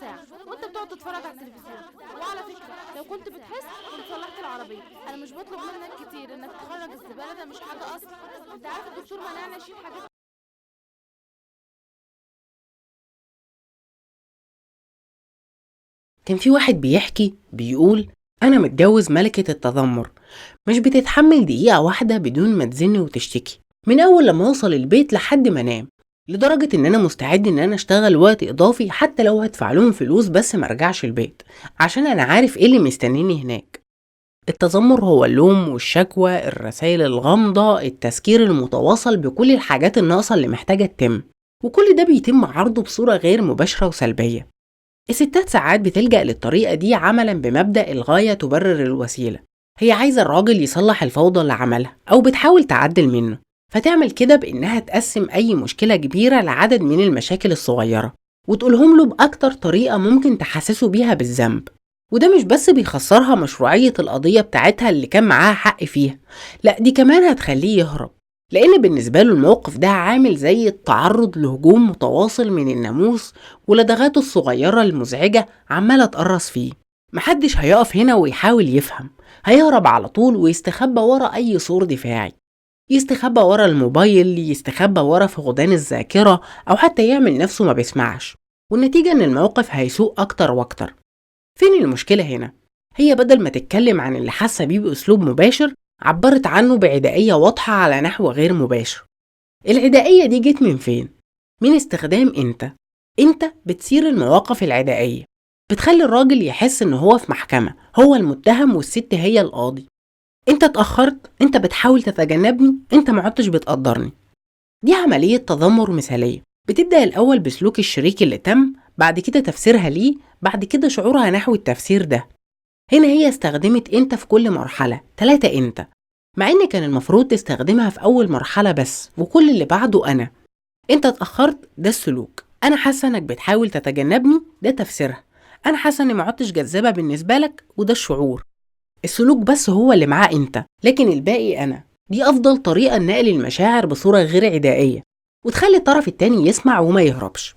وانت بتقعد تتفرج على التلفزيون وعلى فكره لو كنت بتحس كنت صلحت العربيه انا مش بطلب منك كتير انك تخرج الزباله ده مش حاجه اصلا انت عارف الدكتور منعنا نشيل حاجات كان في واحد بيحكي بيقول أنا متجوز ملكة التذمر مش بتتحمل دقيقة واحدة بدون ما تزن وتشتكي من أول لما أوصل البيت لحد ما أنام لدرجة إن أنا مستعد إن أنا أشتغل وقت إضافي حتى لو هدفع لهم فلوس بس مرجعش البيت عشان أنا عارف إيه اللي مستنيني هناك التذمر هو اللوم والشكوى الرسائل الغامضة التذكير المتواصل بكل الحاجات الناقصة اللي محتاجة تتم وكل ده بيتم عرضه بصورة غير مباشرة وسلبية الستات ساعات بتلجأ للطريقة دي عملا بمبدأ الغاية تبرر الوسيلة هي عايزة الراجل يصلح الفوضى اللي عملها أو بتحاول تعدل منه فتعمل كده بإنها تقسم أي مشكلة كبيرة لعدد من المشاكل الصغيرة وتقولهم له بأكتر طريقة ممكن تحسسه بيها بالذنب وده مش بس بيخسرها مشروعية القضية بتاعتها اللي كان معاها حق فيها لا دي كمان هتخليه يهرب لأن بالنسبة له الموقف ده عامل زي التعرض لهجوم متواصل من الناموس ولدغاته الصغيرة المزعجة عمالة تقرص فيه محدش هيقف هنا ويحاول يفهم هيهرب على طول ويستخبى ورا أي سور دفاعي يستخبى ورا الموبايل يستخبى ورا فقدان الذاكرة أو حتى يعمل نفسه ما بيسمعش والنتيجة إن الموقف هيسوء أكتر وأكتر فين المشكلة هنا؟ هي بدل ما تتكلم عن اللي حاسة بيه بأسلوب مباشر عبرت عنه بعدائية واضحة على نحو غير مباشر العدائية دي جت من فين؟ من استخدام انت انت بتثير المواقف العدائية بتخلي الراجل يحس ان هو في محكمة هو المتهم والست هي القاضي انت اتأخرت انت بتحاول تتجنبني انت ما عدتش بتقدرني دي عملية تذمر مثالية بتبدأ الأول بسلوك الشريك اللي تم بعد كده تفسيرها ليه بعد كده شعورها نحو التفسير ده هنا هي استخدمت انت في كل مرحلة تلاتة انت مع ان كان المفروض تستخدمها في اول مرحلة بس وكل اللي بعده انا انت اتأخرت ده السلوك انا حاسة انك بتحاول تتجنبني ده تفسيرها انا حاسة اني ما عدتش جذابة بالنسبة لك وده الشعور السلوك بس هو اللي معاه انت لكن الباقي انا دي افضل طريقة لنقل المشاعر بصورة غير عدائية وتخلي الطرف التاني يسمع وما يهربش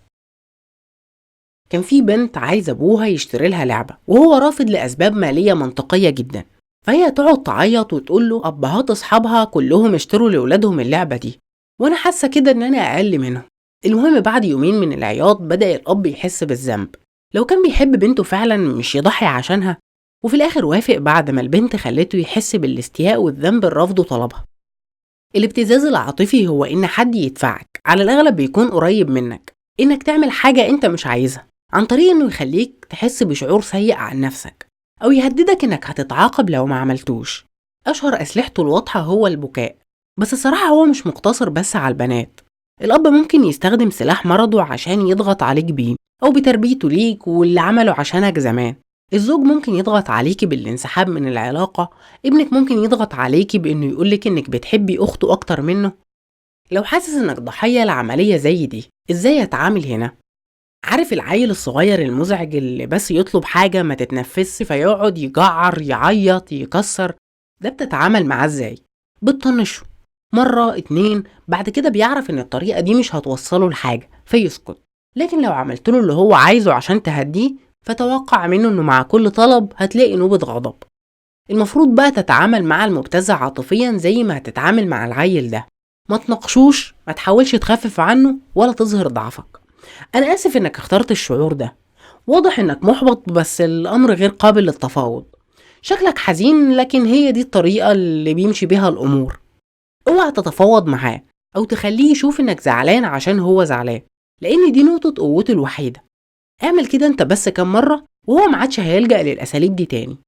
كان في بنت عايزة أبوها يشتري لها لعبة وهو رافض لأسباب مالية منطقية جدا فهي تقعد تعيط وتقول له أبهات أصحابها كلهم اشتروا لأولادهم اللعبة دي وأنا حاسة كده إن أنا أقل منهم المهم بعد يومين من العياط بدأ الأب يحس بالذنب لو كان بيحب بنته فعلا مش يضحي عشانها وفي الآخر وافق بعد ما البنت خلته يحس بالاستياء والذنب الرفض طلبها الابتزاز العاطفي هو إن حد يدفعك على الأغلب بيكون قريب منك إنك تعمل حاجة أنت مش عايزها عن طريق إنه يخليك تحس بشعور سيء عن نفسك أو يهددك إنك هتتعاقب لو ما عملتوش أشهر أسلحته الواضحة هو البكاء بس الصراحة هو مش مقتصر بس على البنات الأب ممكن يستخدم سلاح مرضه عشان يضغط عليك بيه أو بتربيته ليك واللي عمله عشانك زمان الزوج ممكن يضغط عليكي بالانسحاب من العلاقة ابنك ممكن يضغط عليكي بإنه يقولك إنك بتحبي أخته أكتر منه لو حاسس إنك ضحية لعملية زي دي إزاي أتعامل هنا؟ عارف العيل الصغير المزعج اللي بس يطلب حاجة ما تتنفسش فيقعد يجعر يعيط يكسر ده بتتعامل معاه ازاي بتطنشه مرة اتنين بعد كده بيعرف ان الطريقة دي مش هتوصله لحاجة فيسكت لكن لو عملت له اللي هو عايزه عشان تهديه فتوقع منه انه مع كل طلب هتلاقي نوبة غضب المفروض بقى تتعامل مع المبتزع عاطفيا زي ما هتتعامل مع العيل ده ما تناقشوش ما تحاولش تخفف عنه ولا تظهر ضعفك انا اسف انك اخترت الشعور ده واضح انك محبط بس الامر غير قابل للتفاوض شكلك حزين لكن هي دي الطريقة اللي بيمشي بيها الامور اوعى تتفاوض معاه او تخليه يشوف انك زعلان عشان هو زعلان لان دي نقطة قوته الوحيدة اعمل كده انت بس كام مرة وهو ما عادش هيلجأ للاساليب دي تاني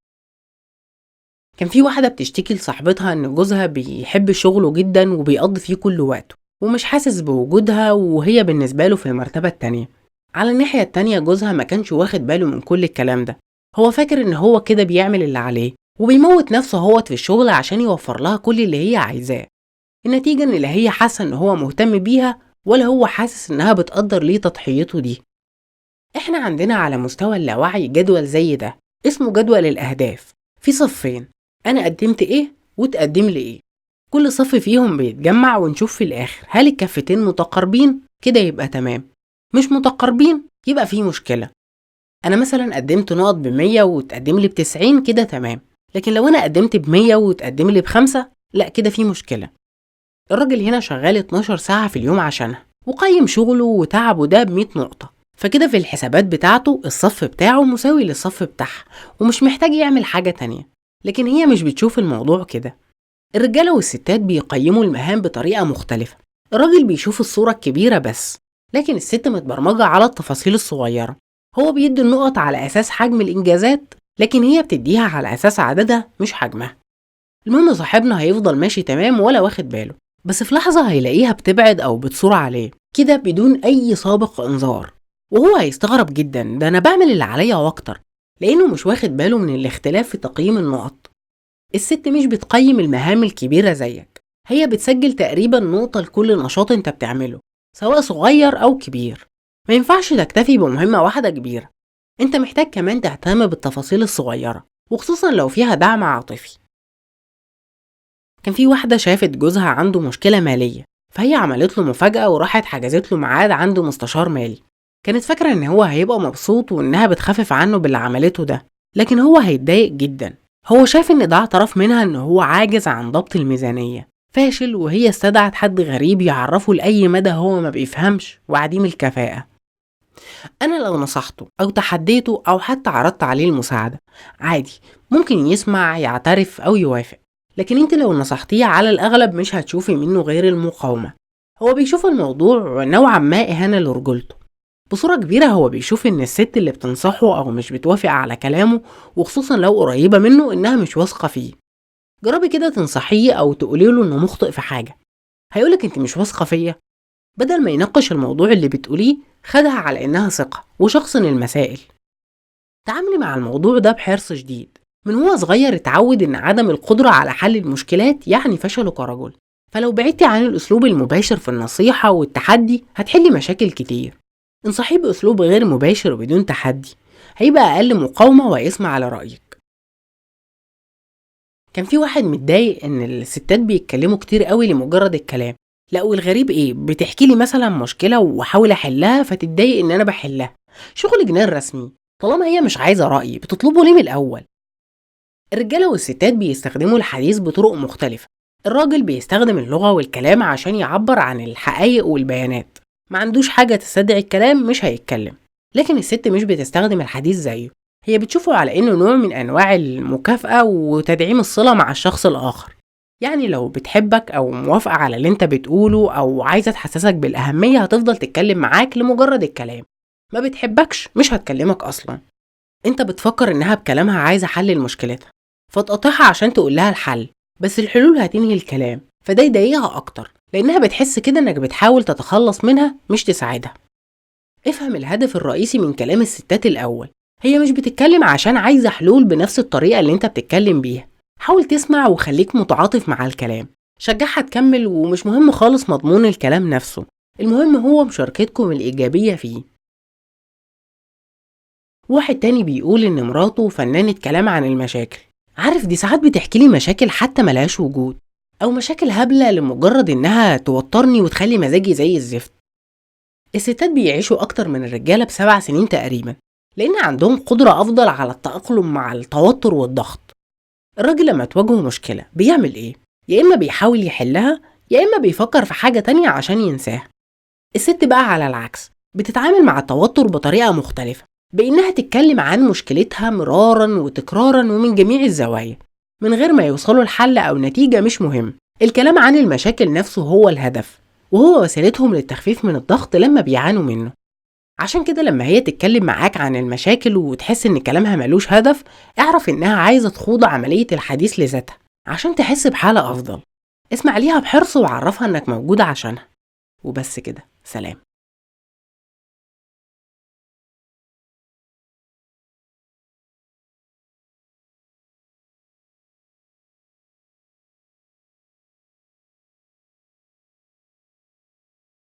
كان في واحدة بتشتكي لصاحبتها ان جوزها بيحب شغله جدا وبيقضي فيه كل وقته ومش حاسس بوجودها وهي بالنسبة له في المرتبة التانية على الناحية التانية جوزها ما كانش واخد باله من كل الكلام ده هو فاكر ان هو كده بيعمل اللي عليه وبيموت نفسه هوت في الشغل عشان يوفر لها كل اللي هي عايزاه النتيجة ان لا هي حاسة ان هو مهتم بيها ولا هو حاسس انها بتقدر ليه تضحيته دي احنا عندنا على مستوى اللاوعي جدول زي ده اسمه جدول الاهداف في صفين انا قدمت ايه وتقدم لي ايه كل صف فيهم بيتجمع ونشوف في الآخر هل الكفتين متقاربين كده يبقى تمام مش متقاربين يبقى في مشكلة انا مثلا قدمت نقط بمية وتقدم لي بتسعين كده تمام لكن لو انا قدمت بمية وتقدم لي بخمسة لا كده في مشكلة الراجل هنا شغال 12 ساعة في اليوم عشانها وقيم شغله وتعبه ده ب 100 نقطة فكده في الحسابات بتاعته الصف بتاعه مساوي للصف بتاعها ومش محتاج يعمل حاجة تانية لكن هي مش بتشوف الموضوع كده الرجالة والستات بيقيموا المهام بطريقة مختلفة الراجل بيشوف الصورة الكبيرة بس لكن الست متبرمجة على التفاصيل الصغيرة هو بيدي النقط على أساس حجم الإنجازات لكن هي بتديها على أساس عددها مش حجمها المهم صاحبنا هيفضل ماشي تمام ولا واخد باله بس في لحظة هيلاقيها بتبعد أو بتصور عليه كده بدون أي سابق إنذار وهو هيستغرب جدا ده أنا بعمل اللي عليا وأكتر لأنه مش واخد باله من الاختلاف في تقييم النقط الست مش بتقيم المهام الكبيرة زيك هي بتسجل تقريبا نقطة لكل نشاط انت بتعمله سواء صغير أو كبير ما ينفعش تكتفي بمهمة واحدة كبيرة انت محتاج كمان تهتم بالتفاصيل الصغيرة وخصوصا لو فيها دعم عاطفي كان في واحدة شافت جوزها عنده مشكلة مالية فهي عملت له مفاجأة وراحت حجزت له ميعاد عند مستشار مالي كانت فاكرة ان هو هيبقى مبسوط وانها بتخفف عنه باللي عملته ده لكن هو هيتضايق جدا هو شاف ان ده اعتراف منها ان هو عاجز عن ضبط الميزانية فاشل وهي استدعت حد غريب يعرفه لأي مدى هو ما بيفهمش وعديم الكفاءة أنا لو نصحته أو تحديته أو حتى عرضت عليه المساعدة عادي ممكن يسمع يعترف أو يوافق لكن انت لو نصحتيه على الأغلب مش هتشوفي منه غير المقاومة هو بيشوف الموضوع نوعا ما إهانة لرجولته بصورة كبيرة هو بيشوف إن الست اللي بتنصحه أو مش بتوافق على كلامه وخصوصا لو قريبة منه إنها مش واثقة فيه جربي كده تنصحيه أو تقولي له إنه مخطئ في حاجة هيقولك أنت مش واثقة فيا بدل ما يناقش الموضوع اللي بتقوليه خدها على إنها ثقة وشخصن المسائل تعاملي مع الموضوع ده بحرص شديد من هو صغير اتعود إن عدم القدرة على حل المشكلات يعني فشله كرجل فلو بعدتي عن الأسلوب المباشر في النصيحة والتحدي هتحلي مشاكل كتير انصحيه بأسلوب غير مباشر وبدون تحدي هيبقى أقل مقاومة ويسمع على رأيك كان في واحد متضايق إن الستات بيتكلموا كتير قوي لمجرد الكلام لا والغريب ايه بتحكي لي مثلا مشكلة واحاول احلها فتتضايق ان انا بحلها شغل جنان رسمي طالما هي مش عايزة رأيي بتطلبه ليه من الأول الرجالة والستات بيستخدموا الحديث بطرق مختلفة الراجل بيستخدم اللغة والكلام عشان يعبر عن الحقائق والبيانات ما عندوش حاجة تستدعي الكلام مش هيتكلم لكن الست مش بتستخدم الحديث زيه هي بتشوفه على انه نوع من انواع المكافأة وتدعيم الصلة مع الشخص الاخر يعني لو بتحبك او موافقة على اللي انت بتقوله او عايزة تحسسك بالاهمية هتفضل تتكلم معاك لمجرد الكلام ما بتحبكش مش هتكلمك اصلا انت بتفكر انها بكلامها عايزة حل لمشكلتها فتقاطعها عشان تقول لها الحل بس الحلول هتنهي الكلام فده يضايقها اكتر لانها بتحس كده انك بتحاول تتخلص منها مش تساعدها افهم الهدف الرئيسي من كلام الستات الاول هي مش بتتكلم عشان عايزة حلول بنفس الطريقة اللي انت بتتكلم بيها حاول تسمع وخليك متعاطف مع الكلام شجعها تكمل ومش مهم خالص مضمون الكلام نفسه المهم هو مشاركتكم الإيجابية فيه واحد تاني بيقول إن مراته فنانة كلام عن المشاكل عارف دي ساعات بتحكي لي مشاكل حتى ملهاش وجود أو مشاكل هبلة لمجرد إنها توترني وتخلي مزاجي زي الزفت الستات بيعيشوا أكتر من الرجالة بسبع سنين تقريبا لأن عندهم قدرة أفضل على التأقلم مع التوتر والضغط الراجل لما تواجهه مشكلة بيعمل إيه؟ يا إما بيحاول يحلها يا إما بيفكر في حاجة تانية عشان ينساها الست بقى على العكس بتتعامل مع التوتر بطريقة مختلفة بإنها تتكلم عن مشكلتها مرارا وتكرارا ومن جميع الزوايا من غير ما يوصلوا لحل أو نتيجة مش مهم الكلام عن المشاكل نفسه هو الهدف وهو وسيلتهم للتخفيف من الضغط لما بيعانوا منه عشان كده لما هي تتكلم معاك عن المشاكل وتحس ان كلامها ملوش هدف اعرف انها عايزة تخوض عملية الحديث لذاتها عشان تحس بحالة افضل اسمع ليها بحرص وعرفها انك موجود عشانها وبس كده سلام